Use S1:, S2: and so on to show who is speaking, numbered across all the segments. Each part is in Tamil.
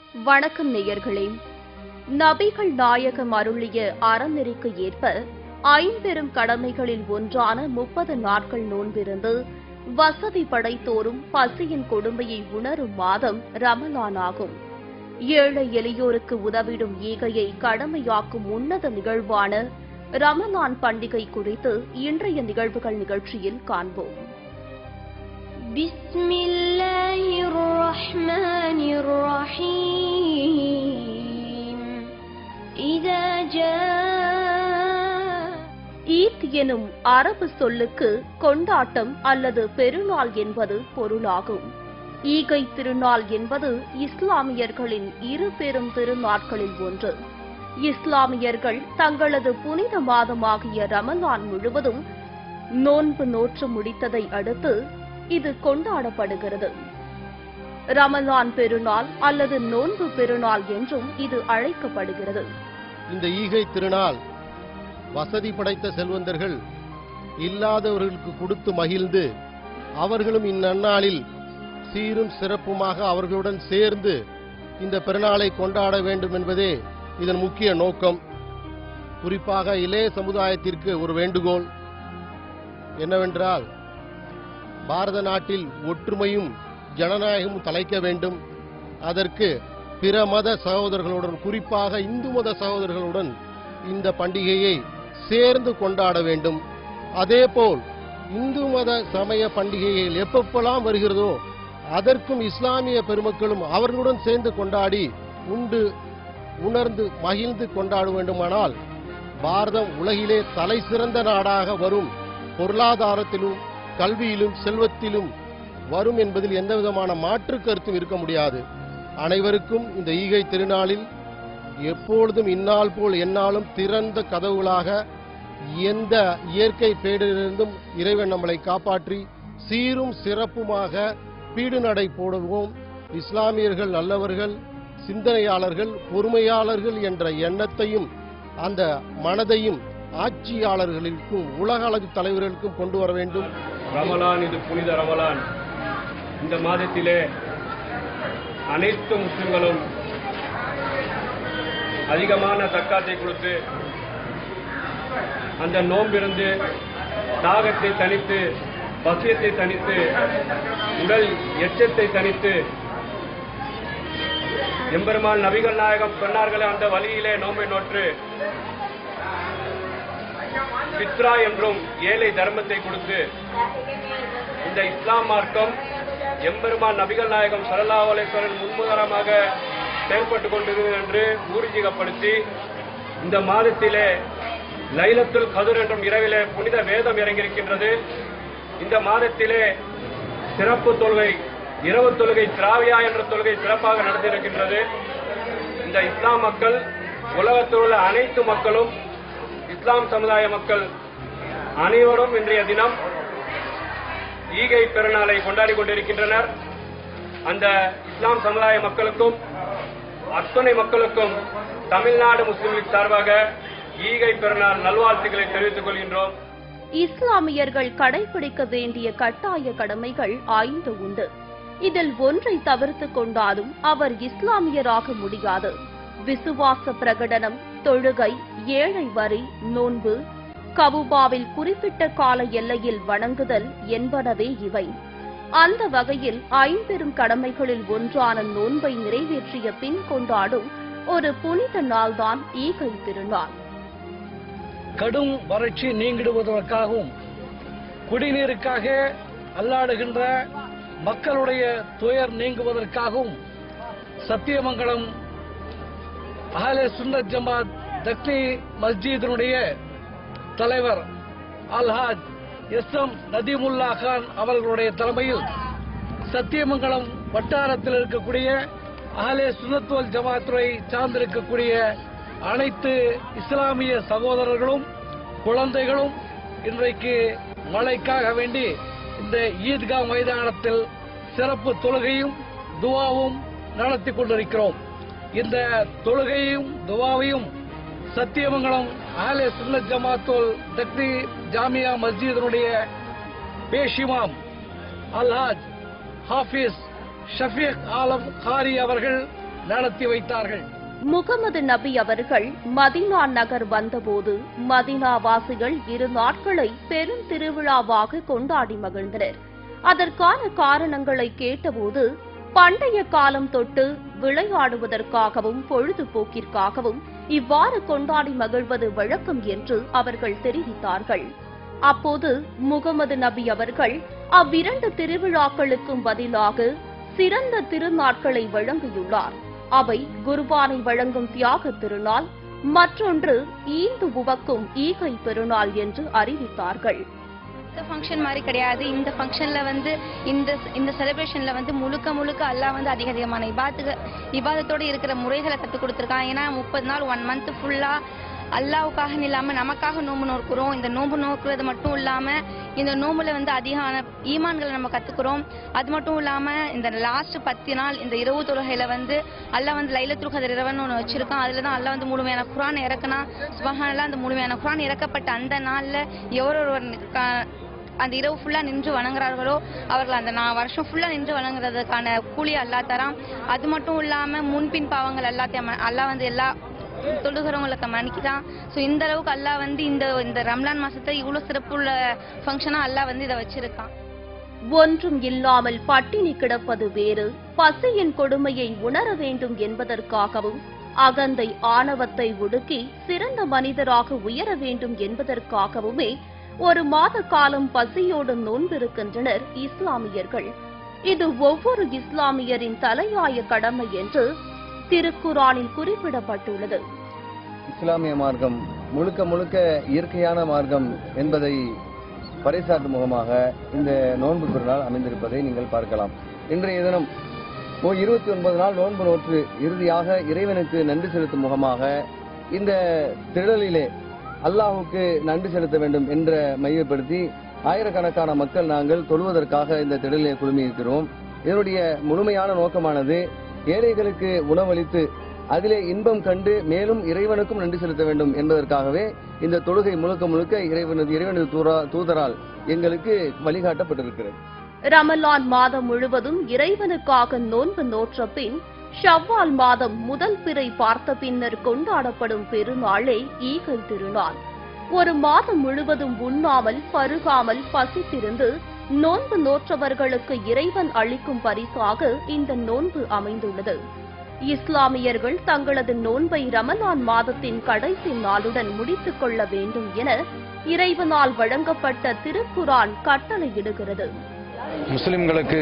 S1: வணக்கம் நேயர்களே நபிகள் நாயகம் அருளிய அறநெறிக்கு ஏற்ப ஐம்பெரும் கடமைகளில் ஒன்றான முப்பது நாட்கள் நோன்பிருந்து வசதி படைத்தோரும் பசியின் கொடுமையை உணரும் மாதம் ரமலான் ஆகும் ஏழை எளியோருக்கு உதவிடும் ஈகையை கடமையாக்கும் உன்னத நிகழ்வான ரமலான் பண்டிகை குறித்து இன்றைய நிகழ்வுகள் நிகழ்ச்சியில் காண்போம்
S2: بسم الله الرحمن الرحيم إذا جاء
S1: ஈத் எனும் அரபு சொல்லுக்கு கொண்டாட்டம் அல்லது பெருநாள் என்பது பொருளாகும் ஈகை திருநாள் என்பது இஸ்லாமியர்களின் இரு பெரும் திருநாட்களில் ஒன்று இஸ்லாமியர்கள் தங்களது புனித மாதமாகிய ரமலான் முழுவதும் நோன்பு நோற்று முடித்ததை அடுத்து இது கொண்டாடப்படுகிறது ரமலான் பெருநாள் அல்லது நோன்பு பெருநாள் என்றும் இது அழைக்கப்படுகிறது
S3: இந்த ஈகை திருநாள் வசதி படைத்த செல்வந்தர்கள் இல்லாதவர்களுக்கு கொடுத்து மகிழ்ந்து அவர்களும் இந்நன்னாளில் சீரும் சிறப்புமாக அவர்களுடன் சேர்ந்து இந்த பெருநாளை கொண்டாட வேண்டும் என்பதே இதன் முக்கிய நோக்கம் குறிப்பாக இளைய சமுதாயத்திற்கு ஒரு வேண்டுகோள் என்னவென்றால் பாரத நாட்டில் ஒற்றுமையும் ஜனநாயகமும் தலைக்க வேண்டும் அதற்கு பிற மத சகோதரர்களுடன் குறிப்பாக இந்து மத சகோதரர்களுடன் இந்த பண்டிகையை சேர்ந்து கொண்டாட வேண்டும் அதேபோல் இந்து மத சமய பண்டிகைகள் எப்பப்பெல்லாம் வருகிறதோ அதற்கும் இஸ்லாமிய பெருமக்களும் அவர்களுடன் சேர்ந்து கொண்டாடி உண்டு உணர்ந்து மகிழ்ந்து கொண்டாட வேண்டுமானால் பாரதம் உலகிலே தலை சிறந்த நாடாக வரும் பொருளாதாரத்திலும் கல்வியிலும் செல்வத்திலும் வரும் என்பதில் எந்த விதமான மாற்று கருத்தும் இருக்க முடியாது அனைவருக்கும் இந்த ஈகை திருநாளில் எப்பொழுதும் இந்நாள் போல் எந்நாளும் திறந்த கதவுகளாக எந்த இயற்கை பேரிலிருந்தும் இறைவன் நம்மளை காப்பாற்றி சீரும் சிறப்புமாக பீடு நடை போடுவோம் இஸ்லாமியர்கள் நல்லவர்கள் சிந்தனையாளர்கள் பொறுமையாளர்கள் என்ற எண்ணத்தையும் அந்த மனதையும் ஆட்சியாளர்களுக்கும் உலக அளவு தலைவர்களுக்கும் கொண்டு வர வேண்டும்
S4: ரமலான் இது புனித ரமலான் இந்த மாதத்திலே அனைத்து முஸ்லிம்களும் அதிகமான தக்காத்தை கொடுத்து அந்த நோம்பிருந்து தாகத்தை தணித்து பசியத்தை தணித்து உடல் எச்சத்தை தணித்து எம்பெருமான் நபிகள் நாயகம் சொன்னார்களே அந்த வழியிலே நோம்பை நோற்று பித்ரா என்றும் ஏழை தர்மத்தை கொடுத்து இந்த இஸ்லாம் மார்க்கம் எம்பெருமான் நபிகள் நாயகம் சல்லா அலைவரன் முன்முதரமாக செயல்பட்டுக் கொண்டிருக்கிறது என்று ஊர்ஜிகப்படுத்தி இந்த மாதத்திலே லைலத்துல் கதிர் என்றும் இரவிலே புனித வேதம் இறங்கியிருக்கின்றது இந்த மாதத்திலே சிறப்பு தொழுகை இரவு தொழுகை திராவியா என்ற தொழுகை சிறப்பாக நடந்திருக்கின்றது இந்த இஸ்லாம் மக்கள் உலகத்தில் உள்ள அனைத்து மக்களும் இஸ்லாம் சமுதாய மக்கள் அனைவரும் இன்றைய தினம் ஈகை பெருநாளை கொண்டாடி கொண்டிருக்கின்றனர் அந்த இஸ்லாம் சமுதாய மக்களுக்கும் அத்துணை மக்களுக்கும் தமிழ்நாடு முஸ்லிம் லீக் சார்பாக ஈகை பெருநாள் நல்வாழ்த்துக்களை தெரிவித்துக் கொள்கின்றோம்
S1: இஸ்லாமியர்கள் கடைபிடிக்க வேண்டிய கட்டாய கடமைகள் ஐந்து உண்டு இதில் ஒன்றை தவிர்த்துக் கொண்டாலும் அவர் இஸ்லாமியராக முடியாது விசுவாச பிரகடனம் தொழுகை ஏழை வரி நோன்பு கவுபாவில் குறிப்பிட்ட கால எல்லையில் வணங்குதல் என்பனவே இவை அந்த வகையில் ஐம்பெரும் கடமைகளில் ஒன்றான நோன்பை நிறைவேற்றிய பின் கொண்டாடும் ஒரு புனித நாள்தான் ஈகை திருநாள்
S5: கடும் வறட்சி நீங்கிடுவதற்காகவும் குடிநீருக்காக அல்லாடுகின்ற மக்களுடைய துயர் நீங்குவதற்காகவும் சத்தியமங்கலம் அஹலே சுன்னத் ஜமாத் தக்னி மஸ்ஜிதினுடைய தலைவர் அல்ஹாஜ் எஸ் எம் நதீமுல்லா கான் அவர்களுடைய தலைமையில் சத்தியமங்கலம் வட்டாரத்தில் இருக்கக்கூடிய அஹலே சுனத்துவல் ஜமாத்துறை சார்ந்திருக்கக்கூடிய அனைத்து இஸ்லாமிய சகோதரர்களும் குழந்தைகளும் இன்றைக்கு மழைக்காக வேண்டி இந்த ஈத்கா மைதானத்தில் சிறப்பு தொழுகையும் துவாவும் நடத்தி கொண்டிருக்கிறோம் இந்த தொழுகையும் துவாவையும் சத்தியமங்கலம் ஆலே சுன்னத் ஜமாத்துல் தக்னி ஜாமியா மஸ்ஜிதினுடைய பேஷிமாம் அல்ஹாஜ் ஹாஃபிஸ் ஷஃபீக் ஆலம் காரி அவர்கள் நடத்தி வைத்தார்கள்
S1: முகமது நபி அவர்கள் மதீனா நகர் வந்தபோது மதீனா வாசிகள் இரு நாட்களை பெரும் திருவிழாவாக கொண்டாடி மகிழ்ந்தனர் அதற்கான காரணங்களை கேட்டபோது பண்டைய காலம் தொட்டு விளையாடுவதற்காகவும் பொழுதுபோக்கிற்காகவும் இவ்வாறு கொண்டாடி மகிழ்வது வழக்கம் என்று அவர்கள் தெரிவித்தார்கள் அப்போது முகமது நபி அவர்கள் அவ்விரண்டு திருவிழாக்களுக்கும் பதிலாக சிறந்த திருநாட்களை வழங்கியுள்ளார் அவை குர்பானை வழங்கும் தியாக திருநாள் மற்றொன்று ஈந்து உவக்கும் ஈகை பெருநாள் என்று அறிவித்தார்கள்
S6: இந்த ஃபங்க்ஷன் மாதிரி கிடையாது இந்த ஃபங்க்ஷன்ல வந்து இந்த இந்த செலிப்ரேஷன்ல வந்து முழுக்க முழுக்க அல்லாஹ் வந்து அதிக அதிகமான இபாத்துக இபாதத்தோட இருக்கிற முறைகளை கற்றுக் கொடுத்துருக்கான் ஏன்னா முப்பது நாள் ஒன் மந்த் ஃபுல்லா அல்லாவுக்காக இல்லாம நமக்காக நோன்பு நோக்குறோம் இந்த நோன்பு நோக்குறது மட்டும் இல்லாம இந்த நோம்புல வந்து அதிகமான ஈமான்களை நம்ம கத்துக்கிறோம் அது மட்டும் இல்லாம இந்த லாஸ்ட் பத்து நாள் இந்த இரவு தொழுகையில வந்து அல்லாஹ் வந்து லைலத்துல் கதர் இரவன் ஒன்று வச்சிருக்கான் அதுல தான் அல்லாஹ் வந்து முழுமையான குரான் இறக்குனா சுபஹானல்லாஹ் அந்த முழுமையான குரான் இறக்கப்பட்ட அந்த நாள்ல எவரொருவர் க- அந்த இரவு ஃபுல்லா நின்று வணங்குறார்களோ அவர்கள் அந்த நான் வருஷம் ஃபுல்லா நின்று வணங்குறதுக்கான கூலி அல்லா தரான் அது மட்டும் இல்லாம முன்பின் பாவங்கள் எல்லாத்தையும் ம- அல்லாஹ் வந்து எல்லா தொழுகிறவங்களுக்கு மன்னிக்குதான் ஸோ இந்த அளவுக்கு அல்லாஹ் வந்து இந்த இந்த ரம்லான் மாசத்தை இவ்வளவு சிறப்புள்ள ஃபங்க்ஷனா அல்லாஹ் வந்து இதை வச்சிருக்கான்
S1: ஒன்றும் இல்லாமல் பட்டினி கிடப்பது வேறு பசியின் கொடுமையை உணர வேண்டும் என்பதற்காகவும் அகந்தை ஆணவத்தை ஒடுக்கி சிறந்த மனிதராக உயர வேண்டும் என்பதற்காகவுமே ஒரு மாத காலம் பசியோடு நோன்பிருக்கின்றனர் இஸ்லாமியர்கள் இது ஒவ்வொரு இஸ்லாமியரின் தலையாய கடமை என்று திருக்குரானில் குறிப்பிடப்பட்டுள்ளது
S7: இஸ்லாமிய மார்க்கம் முழுக்க முழுக்க இயற்கையான மார்க்கம் என்பதை பறைசாற்றும் முகமாக இந்த நோன்பு திருநாள் அமைந்திருப்பதை நீங்கள் பார்க்கலாம் இன்றைய தினம் இருபத்தி ஒன்பது நாள் நோன்பு நோற்று இறுதியாக இறைவனுக்கு நன்றி செலுத்தும் முகமாக இந்த திடலிலே அல்லாஹுக்கு நன்றி செலுத்த வேண்டும் என்ற மையப்படுத்தி ஆயிரக்கணக்கான மக்கள் நாங்கள் தொழுவதற்காக இந்த திடலிலே குழுமி இருக்கிறோம் இதனுடைய முழுமையான நோக்கமானது ஏழைகளுக்கு உணவளித்து அதிலே இன்பம் கண்டு மேலும் இறைவனுக்கும் நன்றி செலுத்த வேண்டும் என்பதற்காகவே இந்த தொழுகை முழுக்க முழுக்க இறைவனது இறைவனது தூரா- தூதரால் எங்களுக்கு வழிகாட்டப்பட்டிருக்கிறது
S1: ரமலான் மாதம் முழுவதும் இறைவனுக்காக நோன்பு நோற்ற பின் ஷவ்வால் மாதம் முதல் பிறை பார்த்த பின்னர் கொண்டாடப்படும் பெருநாளே ஈகை திருநாள் ஒரு மாதம் முழுவதும் உண்ணாமல் பருகாமல் பசித்திருந்து நோன்பு நோற்றவர்களுக்கு இறைவன் அளிக்கும் பரிசாக இந்த நோன்பு அமைந்துள்ளது இஸ்லாமியர்கள் தங்களது நோன்பை ரமலான் மாதத்தின் கடைசி நாளுடன் முடித்துக் கொள்ள வேண்டும் என இறைவனால் வழங்கப்பட்ட திருக்குரான் கட்டளையிடுகிறது
S8: முஸ்லிம்களுக்கு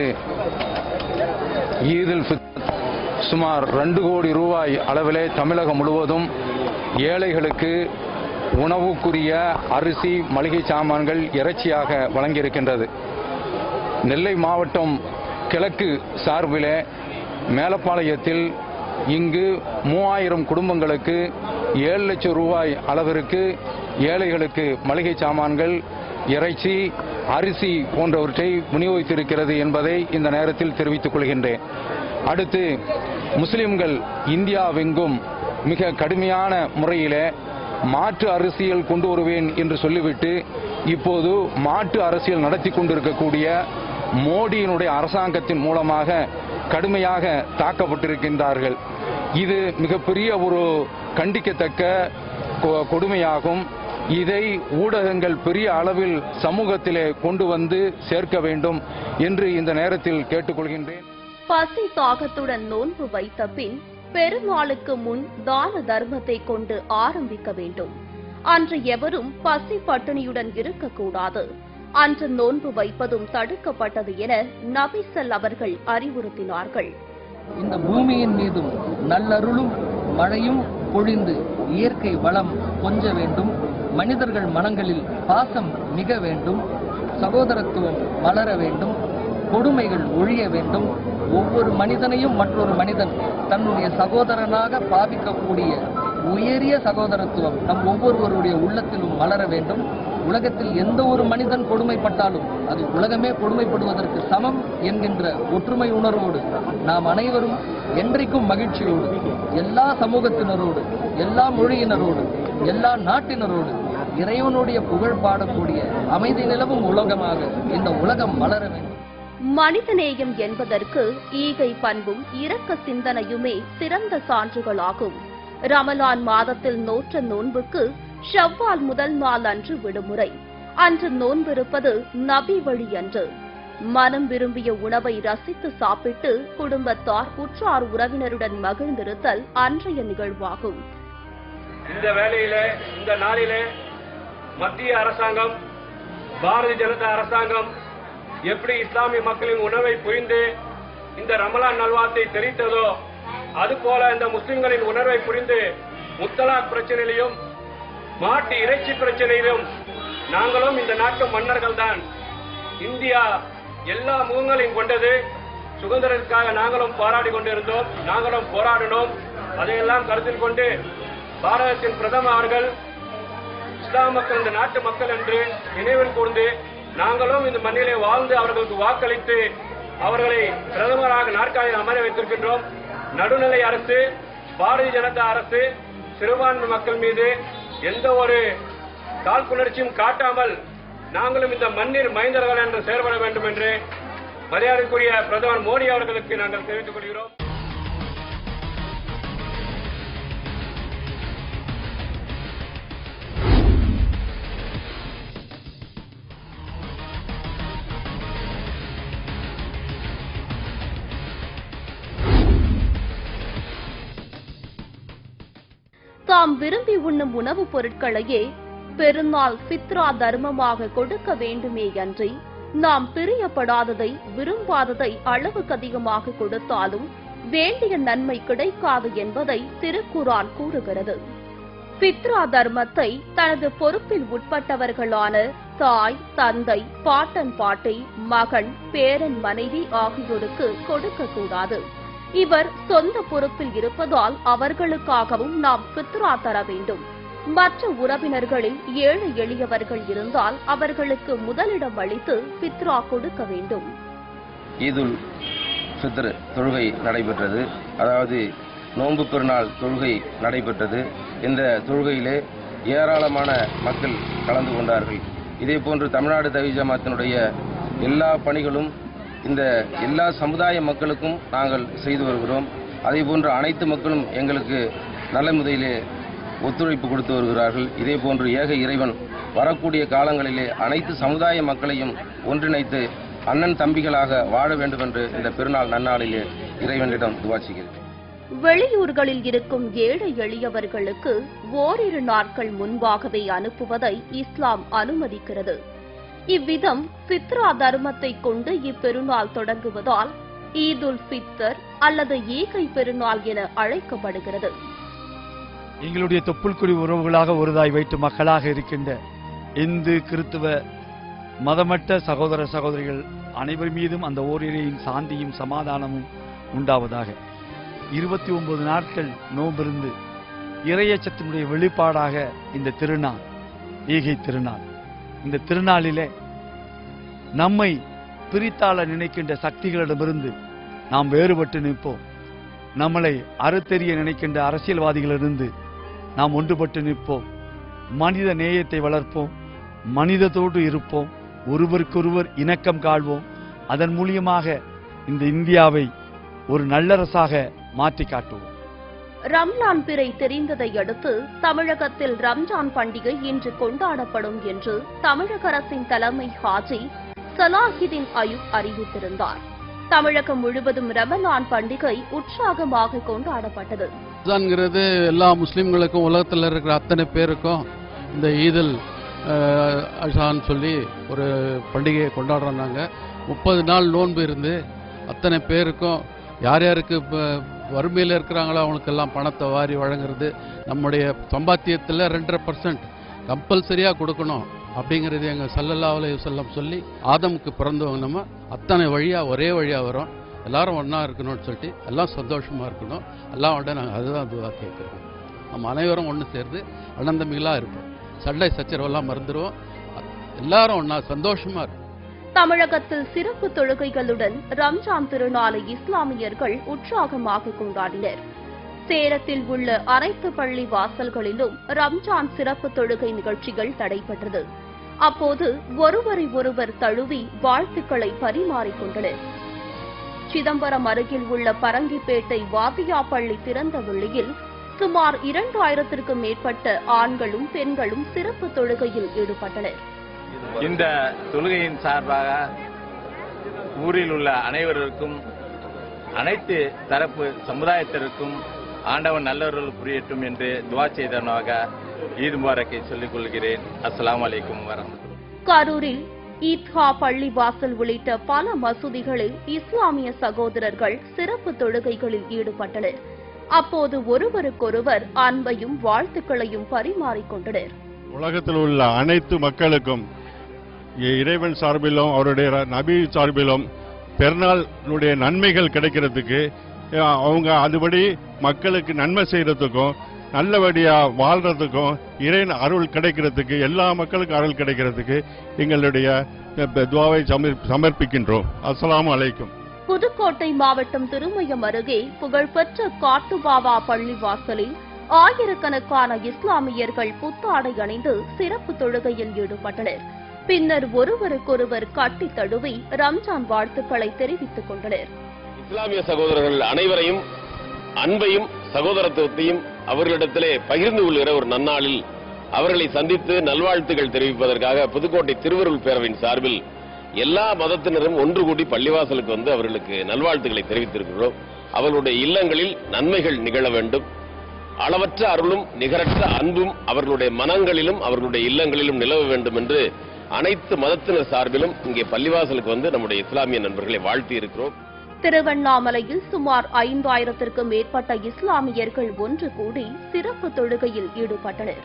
S8: ஈதுல் ஃபித்ர் சுமார் ரெண்டு கோடி ரூபாய் அளவிலே தமிழகம் முழுவதும் ஏழைகளுக்கு உணவுக்குரிய அரிசி மளிகை சாமான்கள் இறைச்சியாக வழங்கியிருக்கின்றது நெல்லை மாவட்டம் கிழக்கு சார்பிலே மேலப்பாளையத்தில் இங்கு மூவாயிரம் குடும்பங்களுக்கு ஏழு லட்சம் ரூபாய் அளவிற்கு ஏழைகளுக்கு மளிகை சாமான்கள் இறைச்சி அரிசி போன்றவற்றை விநியோகித்திருக்கிறது என்பதை இந்த நேரத்தில் தெரிவித்துக் கொள்கின்றேன் அடுத்து முஸ்லிம்கள் இந்தியாவெங்கும் மிக கடுமையான முறையிலே மாற்று அரசியல் கொண்டு வருவேன் என்று சொல்லிவிட்டு இப்போது மாற்று அரசியல் நடத்தி கொண்டிருக்கக்கூடிய மோடியினுடைய அரசாங்கத்தின் மூலமாக கடுமையாக தாக்கப்பட்டிருக்கின்றார்கள் இது மிகப்பெரிய ஒரு கண்டிக்கத்தக்க கொ- கொடுமையாகும் இதை ஊடகங்கள் பெரிய அளவில் சமூகத்திலே கொண்டு வந்து சேர்க்க வேண்டும் என்று இந்த நேரத்தில் கேட்டுக்கொள்கின்றேன்
S1: பசி தாகத்துடன் நோன்பு வைத்த பின் பெருநாளுக்கு முன் தான தர்மத்தை கொண்டு ஆரம்பிக்க வேண்டும் அன்று எவரும் பசி பட்டினியுடன் இருக்கக்கூடாது அன்று நோன்பு வைப்பதும் தடுக்கப்பட்டது என நபிசல் அவர்கள் அறிவுறுத்தினார்கள்
S9: இந்த பூமியின் மீதும் நல்லருளும் மழையும் பொழிந்து இயற்கை வளம் கொஞ்ச வேண்டும் மனிதர்கள் மனங்களில் பாசம் மிக வேண்டும் சகோதரத்துவம் வளர வேண்டும் கொடுமைகள் ஒழிய வேண்டும் ஒவ்வொரு மனிதனையும் மற்றொரு மனிதன் தன்னுடைய சகோதரனாக பாவிக்கக்கூடிய உயரிய சகோதரத்துவம் நம் ஒவ்வொருவருடைய உள்ளத்திலும் மலர வேண்டும் உலகத்தில் எந்த ஒரு மனிதன் கொடுமைப்பட்டாலும் அது உலகமே கொடுமைப்படுவதற்கு சமம் என்கின்ற ஒற்றுமை உணர்வோடு நாம் அனைவரும் என்றைக்கும் மகிழ்ச்சியோடு எல்லா சமூகத்தினரோடு எல்லா மொழியினரோடு எல்லா நாட்டினரோடு இறைவனுடைய புகழ் பாடக்கூடிய அமைதி நிலவும் உலகமாக இந்த உலகம் மலர வேண்டும்
S1: மனிதநேயம் என்பதற்கு ஈகை பண்பும் இரக்க சிந்தனையுமே சிறந்த சான்றுகளாகும் ரமலான் மாதத்தில் நோற்ற நோன்புக்கு ஷவ்வால் முதல் நாள் அன்று விடுமுறை அன்று நோன்பிருப்பது நபி வழி அன்று மனம் விரும்பிய உணவை ரசித்து சாப்பிட்டு குடும்பத்தார் உற்றார் உறவினருடன் மகிழ்ந்திருத்தல் அன்றைய நிகழ்வாகும்
S4: இந்த வேளையிலே இந்த நாளிலே மத்திய அரசாங்கம் பாரதிய ஜனதா அரசாங்கம் எப்படி இஸ்லாமிய மக்களின் உணவை புரிந்து இந்த ரமலான் நல்வாத்தை தெரிவித்ததோ அதுபோல இந்த முஸ்லிம்களின் உணர்வை புரிந்து முத்தலாக் பிரச்சனையிலும் மாட்டு இறைச்சி பிரச்சனையிலும் நாங்களும் இந்த நாட்டு மன்னர்கள் தான் இந்தியா எல்லா முகங்களையும் கொண்டது சுதந்திரத்திற்காக நாங்களும் போராடி கொண்டிருந்தோம் நாங்களும் போராடினோம் அதையெல்லாம் கருத்தில் கொண்டு பாரதத்தின் பிரதமர் அவர்கள் இஸ்லாம் மக்கள் இந்த நாட்டு மக்கள் என்று நினைவில் கூர்ந்து நாங்களும் இந்த மண்ணிலே வாழ்ந்து அவர்களுக்கு வாக்களித்து அவர்களை பிரதமராக நாற்காலியில் அமர வைத்திருக்கின்றோம் நடுநிலை அரசு பாரதிய ஜனதா அரசு சிறுபான்மை மக்கள் மீது எந்த ஒரு காழ்ப்புணர்ச்சியும் காட்டாமல் நாங்களும் இந்த மண்ணில் மைந்தர்கள் என்று செயல்பட வேண்டும் என்று மரியாதைக்குரிய பிரதமர் மோடி அவர்களுக்கு நாங்கள் தெரிவித்துக் கொள்கிறோம்
S1: தாம் விரும்பி உண்ணும் உணவுப் பொருட்களையே பெருநாள் ஃபித்ரா தர்மமாக கொடுக்க வேண்டுமே அன்றி நாம் பிரியப்படாததை விரும்பாததை அளவுக்கு அதிகமாக கொடுத்தாலும் வேண்டிய நன்மை கிடைக்காது என்பதை திருக்குரான் கூறுகிறது பித்ரா தர்மத்தை தனது பொறுப்பில் உட்பட்டவர்களான தாய் தந்தை பாட்டன் பாட்டை மகன் பேரன் மனைவி ஆகியோருக்கு கொடுக்கக்கூடாது இவர் சொந்த பொறுப்பில் இருப்பதால் அவர்களுக்காகவும் நாம் பித்ரா தர வேண்டும் மற்ற உறவினர்களில் ஏழை எளியவர்கள் இருந்தால் அவர்களுக்கு முதலிடம் அளித்து பித்ரா கொடுக்க வேண்டும்
S10: ஈதுல் ஃபித்ர் தொழுகை நடைபெற்றது அதாவது நோன்பு பெருநாள் தொழுகை நடைபெற்றது இந்த தொழுகையிலே ஏராளமான மக்கள் கலந்து கொண்டார்கள் இதே போன்று தமிழ்நாடு தவி ஜமாத்தினுடைய எல்லா பணிகளும் இந்த எல்லா சமுதாய மக்களுக்கும் நாங்கள் செய்து வருகிறோம் அதே போன்று அனைத்து மக்களும் எங்களுக்கு நல்ல முறையிலே ஒத்துழைப்பு கொடுத்து வருகிறார்கள் இதே போன்று ஏக இறைவன் வரக்கூடிய காலங்களிலே அனைத்து சமுதாய மக்களையும் ஒன்றிணைத்து அண்ணன் தம்பிகளாக வாழ வேண்டும் என்று இந்த பெருநாள் நன்னாளிலே இறைவனிடம் துவா செய்கிறேன்
S1: வெளியூர்களில் இருக்கும் ஏழை எளியவர்களுக்கு ஓரிரு நாட்கள் முன்பாகவே அனுப்புவதை இஸ்லாம் அனுமதிக்கிறது இவ்விதம் ஃபித்ரா தர்மத்தை கொண்டு இப்பெருநாள் தொடங்குவதால் ஈதுல் ஃபித்தர் அல்லது ஈகை பெருநாள் என அழைக்கப்படுகிறது
S11: எங்களுடைய தொப்புள்குடி உறவுகளாக ஒருதாய் வைத்து மக்களாக இருக்கின்ற இந்து கிறித்துவ மதமற்ற சகோதர சகோதரிகள் அனைவர் மீதும் அந்த ஓரிரையின் சாந்தியும் சமாதானமும் உண்டாவதாக இருபத்தி ஒன்பது நாட்கள் நோம்பிருந்து இறையச்சத்தினுடைய வெளிப்பாடாக இந்த திருநாள் ஈகை திருநாள் இந்த திருநாளிலே நம்மை பிரித்தாள நினைக்கின்ற சக்திகளிடமிருந்து நாம் வேறுபட்டு நிற்போம் நம்மளை அறுத்தெறிய நினைக்கின்ற அரசியல்வாதிகளிலிருந்து நாம் ஒன்றுபட்டு நிற்போம் மனித நேயத்தை வளர்ப்போம் மனிதத்தோடு இருப்போம் ஒருவருக்கொருவர் இணக்கம் காழ்வோம் அதன் மூலியமாக இந்த இந்தியாவை ஒரு நல்லரசாக மாற்றி காட்டுவோம்
S1: ரம்லான் பிறை தெரிந்ததை அடுத்து தமிழகத்தில் ரம்ஜான் பண்டிகை இன்று கொண்டாடப்படும் என்று தமிழக அரசின் தலைமை ஹாஜி சலாஹிதீன் அயூப் அறிவித்திருந்தார் தமிழகம் முழுவதும் ரமலான் பண்டிகை உற்சாகமாக கொண்டாடப்பட்டது
S12: ரம்ஜான்ங்கிறது எல்லா முஸ்லீம்களுக்கும் உலகத்தில் இருக்கிற அத்தனை பேருக்கும் இந்த ஈதல் அஹ், அஷான்னு சொல்லி ஒரு பண்டிகையை கொண்டாடுறோம் நாங்கள் முப்பது நாள் நோன்பு இருந்து அத்தனை பேருக்கும் யார் யாருக்கு இப்போ வறுமையில் இருக்கிறாங்களோ அவங்களுக்கெல்லாம் பணத்தை வாரி வழங்குறது நம்முடைய சம்பாத்தியத்தில் ரெண்டரை பர்சன்ட் கம்பல்சரியாக கொடுக்கணும் அப்படிங்கிறது எங்கள் சல்லல்லா அலைஹி வஸல்லம் சொல்லி ஆதமுக்கு பிறந்தவங்க நம்ம அத்தனை வழியாக ஒரே வழியாக வரோம் எல்லாரும் ஒன்றா இருக்கணும்னு சொல்லிட்டு எல்லாம் சந்தோஷமாக இருக்கணும் எல்லாம் விட நாங்கள் அதுதான் துவா கேட்குறோம் நம்ம அனைவரும் ஒன்று சேர்ந்து அண்ணன் தம்பிகளாக இருப்போம் சண்டை சச்சரவெல்லாம் மறந்துடுவோம் எல்லாரும் ஒன்றா சந்தோஷமாக இருக்கும்
S1: தமிழகத்தில் சிறப்பு தொழுகைகளுடன் ரம்ஜான் திருநாளை இஸ்லாமியர்கள் உற்சாகமாக கொண்டாடினர் சேலத்தில் உள்ள அனைத்து பள்ளி வாசல்களிலும் ரம்ஜான் சிறப்பு தொழுகை நிகழ்ச்சிகள் நடைபெற்றது அப்போது ஒருவரை ஒருவர் தழுவி வாழ்த்துக்களை பரிமாறிக்கொண்டனர் சிதம்பரம் அருகில் உள்ள பரங்கிப்பேட்டை வாத்தியாப்பள்ளி திறந்த வெளியில் சுமார் இரண்டாயிரத்திற்கும் மேற்பட்ட ஆண்களும் பெண்களும் சிறப்பு தொழுகையில் ஈடுபட்டனர்
S13: இந்த தொழுகையின் சார்பாக ஊரில் உள்ள அனைவருக்கும் அனைத்து தரப்பு சமுதாயத்திற்கும் ஆண்டவன் நல்லவர்கள் புரியட்டும் என்று துவா செய்தவனாக ஈத் முபாரக்கை சொல்லிக் கொள்கிறேன் அஸ்ஸலாமு அலைக்கும் வரமத்துல்லாஹி
S1: கரூரில் ஈத்ஹா பள்ளி வாசல் உள்ளிட்ட பல மசூதிகளில் இஸ்லாமிய சகோதரர்கள் சிறப்பு தொழுகைகளில் ஈடுபட்டனர் அப்போது ஒருவருக்கொருவர் அன்பையும் வாழ்த்துக்களையும் பரிமாறிக்கொண்டனர்
S14: உலகத்தில் உள்ள அனைத்து மக்களுக்கும் இ- இறைவன் சார்பிலும் அவருடைய ர- நபி சார்பிலும் பெருநாளுடைய நன்மைகள் கிடைக்கிறதுக்கு அஹ், அவங்க அதுபடி மக்களுக்கு நன்மை செய்யறதுக்கும் நல்லபடியா வாழ்றதுக்கும் இறை அருள் கிடைக்கிறதுக்கு எல்லா மக்களுக்கும் அருள் கிடைக்கிறதுக்கு எங்களுடைய அஹ், துவாவை சமர்- சமர்ப்பிக்கின்றோம் அஸ்ஸலாமு அலைக்கும்
S1: புதுக்கோட்டை மாவட்டம் திருமயம் அருகே புகழ்பெற்ற காட்டுபாவா பள்ளிவாசலில் ஆயிரக்கணக்கான இஸ்லாமியர்கள் புத்தாடை அணிந்து சிறப்பு தொழுகையில் ஈடுபட்டனர் பின்னர் ஒருவருக்கொருவர் கட்டித் தழுவி ரம்ஜான் வாழ்த்துக்களை தெரிவித்துக் கொண்டனர்
S15: இஸ்லாமிய சகோதரர்கள் அனைவரையும் அன்பையும் சகோதரத்துவத்தையும் அவர்களிடத்திலே பகிர்ந்து கொள்கிற ஒரு நன்னாளில் அவர்களை சந்தித்து நல்வாழ்த்துக்கள் தெரிவிப்பதற்காக புதுக்கோட்டை திருவருள் பேரவையின் சார்பில் எல்லா மதத்தினரும் ஒன்று கூடி பள்ளிவாசலுக்கு வந்து அவர்களுக்கு நல்வாழ்த்துக்களை தெரிவித்திருக்கிறோம் அவர்களுடைய இல்லங்களில் நன்மைகள் நிகழ வேண்டும் அளவற்ற அருளும் நிகரற்ற அன்பும் அவர்களுடைய மனங்களிலும் அவர்களுடைய இல்லங்களிலும் நிலவ வேண்டும் என்று அனைத்து மதத்தினர் சார்பிலும் இங்கே பள்ளிவாசலுக்கு வந்து நம்முடைய இஸ்லாமிய நண்பர்களை வாழ்த்தி இருக்கிறோம்
S1: திருவண்ணாமலையில் சுமார் ஐந்தாயிரத்திற்கும் மேற்பட்ட இஸ்லாமியர்கள் ஒன்று கூடி சிறப்பு தொழுகையில் ஈடுபட்டனர்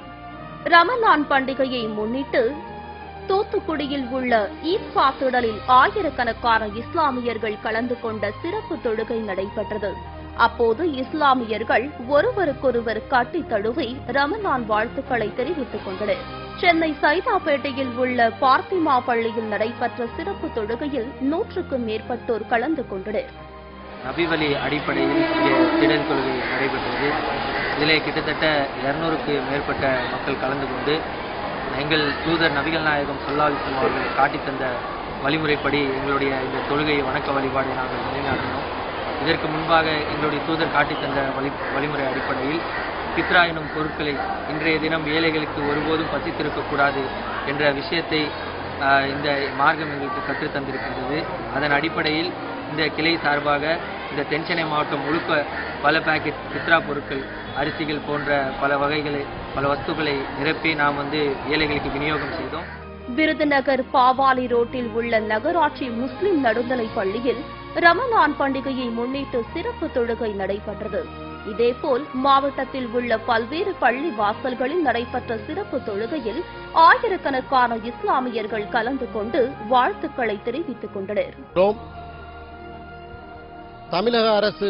S1: ரமலான் பண்டிகையை முன்னிட்டு தூத்துக்குடியில் உள்ள ஈத்கா திடலில் ஆயிரக்கணக்கான இஸ்லாமியர்கள் கலந்து கொண்ட சிறப்பு தொழுகை நடைபெற்றது அப்போது இஸ்லாமியர்கள் ஒருவருக்கொருவர் கட்டித் தழுவி ரமலான் வாழ்த்துக்களை தெரிவித்துக் கொண்டனர் சென்னை சைதாப்பேட்டையில் உள்ள பார்த்திமா பள்ளியில் நடைபெற்ற சிறப்பு தொழுகையில் நூற்றுக்கும் மேற்பட்டோர் கலந்து கொண்டனர்
S16: நபிவழி அடிப்படையில் இங்கே திடல் கொள்கை நடைபெற்றது இதிலே கிட்டத்தட்ட இருநூறுக்கு மேற்பட்ட மக்கள் கலந்து கொண்டு எங்கள் தூதர் நபிகள் நாயகம் சொல்லாலிசம் அவர்கள் காட்டித் தந்த வழிமுறைப்படி எங்களுடைய இந்த தொழுகை வணக்க வழிபாடை நாங்கள் நிலைநாட்டினோம் இதற்கு முன்பாக எங்களுடைய தூதர் காட்டித் தந்த வழி வழிமுறை அடிப்படையில் பித்ரா எனும் பொருட்களை இன்றைய தினம் ஏழைகளுக்கு ஒருபோதும் பசித்திருக்கக்கூடாது என்ற விஷயத்தை ஆஹ், இந்த மார்க்கம் எங்களுக்கு கற்றுத் தந்திருக்கின்றது அதன் அடிப்படையில் இந்த கிளை சார்பாக இந்த தென்சென்னை மாவட்டம் முழுக்க பல பாக்கெட் பித்ரா பொருட்கள் அரிசிகள் போன்ற பல வகைகளை பல வஸ்துக்களை நிரப்பி நாம் வந்து ஏழைகளுக்கு விநியோகம் செய்தோம்
S1: விருதுநகர் பாவாலி ரோட்டில் உள்ள நகராட்சி முஸ்லிம் நடுநிலை பள்ளியில் ரமலான் பண்டிகையை முன்னிட்டு சிறப்பு தொழுகை நடைபெற்றது இதேபோல் மாவட்டத்தில் உள்ள பல்வேறு பள்ளி வாசல்களில் நடைபெற்ற சிறப்பு தொழுகையில் ஆயிரக்கணக்கான இஸ்லாமியர்கள் கலந்து கொண்டு வாழ்த்துக்களை தெரிவித்துக் கொண்டனர்
S3: ரோம் தமிழக அரசு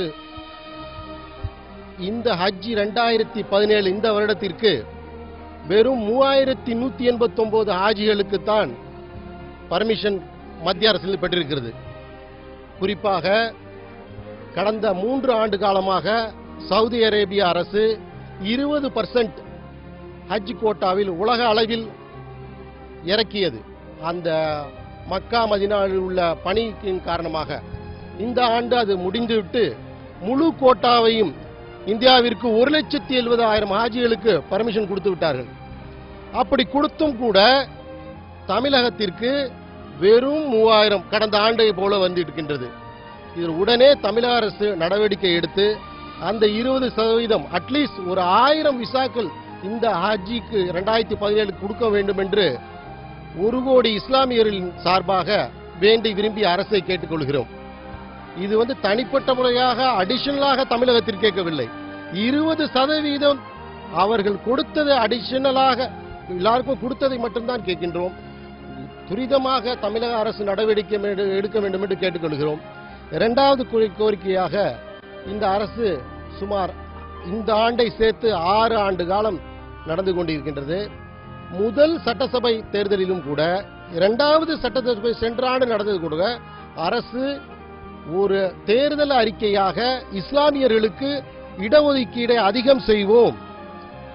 S3: இந்த ஹஜ் ரெண்டாயிரத்தி பதினேழு இந்த வருடத்திற்கு வெறும் மூவாயிரத்தி நூத்தி எண்பத்தி ஒன்பது ஹாஜிகளுக்கு தான் பர்மிஷன் மத்திய அரசில் பெற்றிருக்கிறது குறிப்பாக கடந்த மூன்று ஆண்டு காலமாக சவுதி அரேபிய அரசு இருபது பர்சன்ட் ஹஜ் கோட்டாவில் உலக அளவில் இறக்கியது அந்த மக்கா மதினாவில் உள்ள பணியின் காரணமாக இந்த ஆண்டு அது முடிந்துவிட்டு முழு கோட்டாவையும் இந்தியாவிற்கு ஒரு லட்சத்தி எழுபதாயிரம் ஹாஜிகளுக்கு பர்மிஷன் கொடுத்து விட்டார்கள் அப்படி கொடுத்தும் கூட தமிழகத்திற்கு வெறும் மூவாயிரம் கடந்த ஆண்டை போல வந்து இருக்கின்றது இதில் உடனே தமிழக அரசு நடவடிக்கை எடுத்து அந்த இருபது சதவீதம் அட்லீஸ்ட் ஒரு ஆயிரம் விசாக்கள் இந்த ஹஜ்ஜிக்கு ரெண்டாயிரத்தி பதினேழு கொடுக்க வேண்டும் என்று ஒரு கோடி இஸ்லாமியர்களின் சார்பாக வேண்டி விரும்பி அரசை கேட்டுக்கொள்கிறோம் இது வந்து தனிப்பட்ட முறையாக அடிஷனலாக தமிழகத்திற்கு கேட்கவில்லை இருபது சதவீதம் அவர்கள் கொடுத்தது அடிஷனலாக எல்லாருக்கும் கொடுத்ததை மட்டும்தான் கேட்கின்றோம் துரிதமாக தமிழக அரசு நடவடிக்கை மேடு- எடுக்க வேண்டும் என்று கேட்டுக்கொள்கிறோம் இரண்டாவது கோரி- கோரிக்கையாக இந்த அரசு சுமார் இந்த ஆண்டை சேர்த்து ஆறு ஆண்டு காலம் நடந்து கொண்டிருக்கின்றது முதல் சட்டசபை தேர்தலிலும் கூட இரண்டாவது சட்டசபை சென்ற ஆண்டு நடந்தது கூட அரசு ஒரு தேர்தல் அறிக்கையாக இஸ்லாமியர்களுக்கு இடஒதுக்கீடை அதிகம் செய்வோம்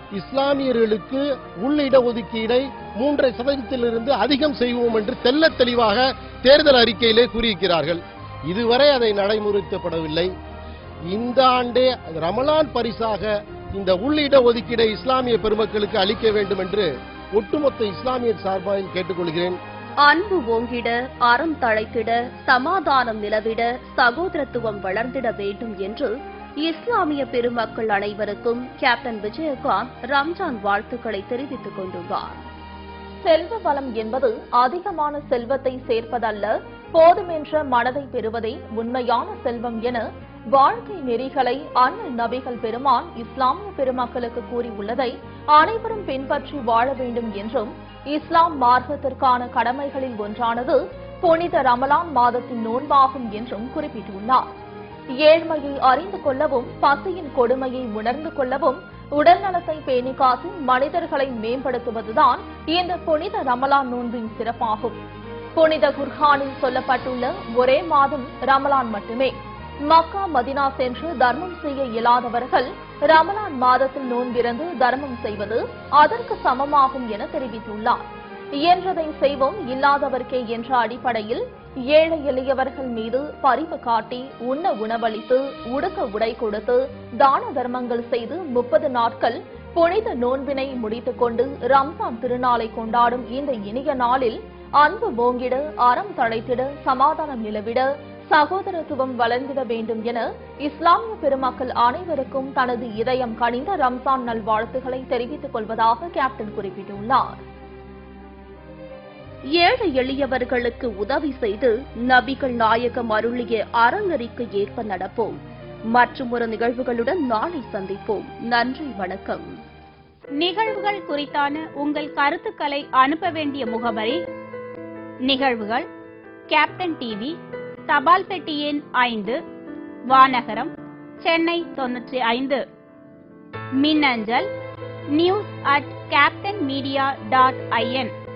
S3: இஸ்லாமியர்களுக்கு உள் இடஒதுக்கீடை மூன்றரை சதவீதத்திலிருந்து அதிகம் செய்வோம் என்று தெள்ளத் தெளிவாக தேர்தல் அறிக்கையிலே கூறியிருக்கிறார்கள் இதுவரை அதை நடைமுறைத்தப்படவில்லை இந்த ஆண்டே ரமலான் பரிசாக இந்த உள்ளிட ஒதுக்கீடை இஸ்லாமிய பெருமக்களுக்கு அளிக்க வேண்டும் என்று ஒட்டுமொத்த இஸ்லாமியர் சார்பாக கேட்டுக்கொள்கிறேன்
S1: அன்பு ஓங்கிட அறம் தழைத்திட சமாதானம் நிலவிட சகோதரத்துவம் வளர்ந்திட வேண்டும் என்று இஸ்லாமிய பெருமக்கள் அனைவருக்கும் கேப்டன் விஜயகாந்த் ரம்ஜான் வாழ்த்துக்களை தெரிவித்துக் கொண்டுள்ளார் செல்வ வளம் என்பது அதிகமான செல்வத்தை சேர்ப்பதல்ல போதுமென்ற மனதை பெறுவதே உண்மையான செல்வம் என வாழ்க்கை நெறிகளை அண்ணல் நபிகள் பெருமான் இஸ்லாமிய பெருமக்களுக்கு கூறியுள்ளதை அனைவரும் பின்பற்றி வாழ வேண்டும் என்றும் இஸ்லாம் மார்க்கத்திற்கான கடமைகளில் ஒன்றானது புனித ரமலான் மாதத்தின் நோன்பாகும் என்றும் குறிப்பிட்டுள்ளார் ஏழ்மையை அறிந்து கொள்ளவும் பசியின் கொடுமையை உணர்ந்து கொள்ளவும் உடல் நலத்தை பேணி காத்து மனிதர்களை மேம்படுத்துவதுதான் இந்த புனித ரமலான் நோன்பின் சிறப்பாகும் புனித குர்ஹானில் சொல்லப்பட்டுள்ள ஒரே மாதம் ரமலான் மட்டுமே மக்கா மதினா சென்று தர்மம் செய்ய இயலாதவர்கள் ரமலான் மாதத்தில் நோன்பிறந்து தர்மம் செய்வது அதற்கு சமமாகும் என தெரிவித்துள்ளார் இயன்றதை செய்வோம் இல்லாதவர்க்கே என்ற அடிப்படையில் ஏழை எளியவர்கள் மீது பரிவு காட்டி உண்ண உணவளித்து உடுக்க உடை கொடுத்து தான தர்மங்கள் செய்து முப்பது நாட்கள் புனித நோன்பினை முடித்துக் கொண்டு ரம்சான் திருநாளை கொண்டாடும் இந்த இனிய நாளில் அன்பு ஓங்கிட அறம் தழைத்திட சமாதானம் நிலவிட சகோதரத்துவம் வளர்ந்திட வேண்டும் என இஸ்லாமிய பெருமக்கள் அனைவருக்கும் தனது இதயம் கனிந்த ரம்சான் நல்வாழ்த்துக்களை தெரிவித்துக் கொள்வதாக கேப்டன் குறிப்பிட்டுள்ளார் ஏழை எளியவர்களுக்கு உதவி செய்து நபிகள் நாயகம் அருளிய அறநெறிக்கு ஏற்ப நடப்போம் மற்றும் ஒரு நிகழ்வுகளுடன் நாளை சந்திப்போம் நன்றி வணக்கம்
S17: நிகழ்வுகள் குறித்தான உங்கள் கருத்துக்களை அனுப்ப வேண்டிய முகவரி நிகழ்வுகள் கேப்டன் டிவி தபால் பெட்டி எண் ஐந்து வானகரம் சென்னை தொன்னூற்றி ஐந்து மின்னஞ்சல் news at Captain Media dot IN